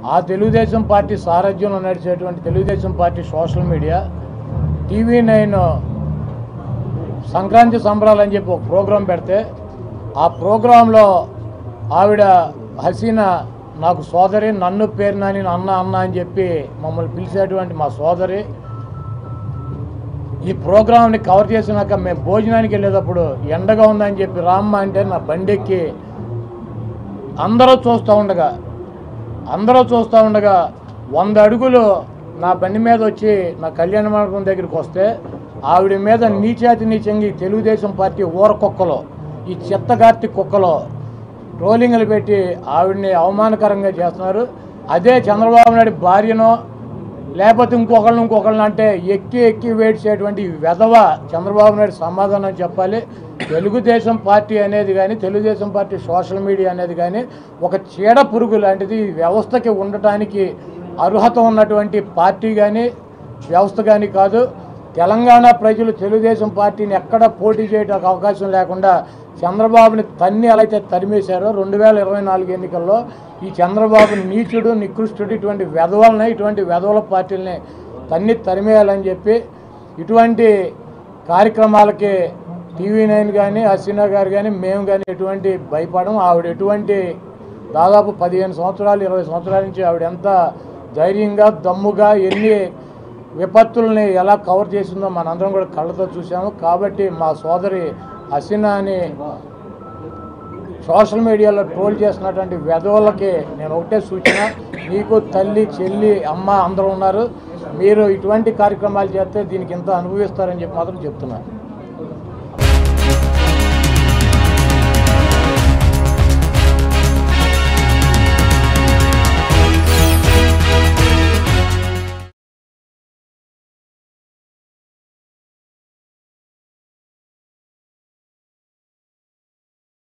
ఆ తెలుగుదేశం పార్టీ సారథ్యంలో నడిచేటువంటి Telugu Desam party social media TV nine Sankranti సంబరాలు అని చెప్పి ఒక ప్రోగ్రాం పెడితే ఆ ప్రోగ్రాంలో ఆవిడ హసీనా నాకు సోదరి నన్ను పేరు నాని అన్న అన్న అని చెప్పి మమ్మల్ని పిలిచేటువంటి మా సోదరి ఈ ప్రోగ్రామ్ని కవర్ చేసినాక మేము భోజనానికి వెళ్ళేటప్పుడు ఎండగా ఉందని చెప్పి రామ్మ అంటే నా బండెక్కి అందరూ చూస్తూ ఉండగా అందరూ చూస్తూ ఉండగా వంద అడుగులు నా బండి మీద వచ్చి నా కళ్యాణ మండపం దగ్గరికి వస్తే ఆవిడ మీద నీచాతి నీచంగి తెలుగుదేశం పార్టీ ఊర కుక్కలో ఈ చెత్తగార్తి కుక్కలో ట్రోలింగ్లు పెట్టి ఆవిడని అవమానకరంగా చేస్తున్నారు అదే చంద్రబాబు నాయుడు భార్యనో లేకపోతే ఇంకొకళ్ళని ఇంకొకళ్ళని అంటే ఎక్కి ఎక్కి వెయిట్ చేయటువంటి ఈ వెధవ చంద్రబాబు నాయుడు సమాధానం చెప్పాలి తెలుగుదేశం పార్టీ అనేది కానీ తెలుగుదేశం పార్టీ సోషల్ మీడియా అనేది కానీ ఒక చీడ పురుగు లాంటిది ఈ వ్యవస్థకి ఉండటానికి అర్హత ఉన్నటువంటి పార్టీ కానీ వ్యవస్థ కానీ కాదు తెలంగాణ ప్రజలు తెలుగుదేశం పార్టీని ఎక్కడ పోటీ చేయడానికి అవకాశం లేకుండా చంద్రబాబుని తన్ని ఎలా అయితే తరిమేశారో రెండు వేల ఇరవై నాలుగు ఎన్నికల్లో ఈ చంద్రబాబు నీచుడు నికృష్టుడు ఇటువంటి వెధవలని ఇటువంటి వెధవల పార్టీలని తన్ని తరిమేయాలని చెప్పి ఇటువంటి కార్యక్రమాలకి టీవీ నైన్ కానీ హసీనా గారు కానీ మేము కానీ ఎటువంటి భయపడం ఆవిడ ఎటువంటి దాదాపు పదిహేను సంవత్సరాలు ఇరవై సంవత్సరాల నుంచి ఆవిడ ఎంత ధైర్యంగా దమ్ముగా ఎన్ని విపత్తుల్ని ఎలా కవర్ చేసిందో మనందరం కూడా కళ్ళతో చూసాము కాబట్టి మా సోదరి హసీనాని సోషల్ మీడియాలో ట్రోల్ చేస్తున్నటువంటి వెధవలకి నేను ఒకటే సూచన మీకు తల్లి చెల్లి అమ్మ అందరూ ఉన్నారు మీరు ఇటువంటి కార్యక్రమాలు చేస్తే దీనికి ఇంత అనుభవిస్తారని చెప్పి మాత్రం చెప్తున్నాను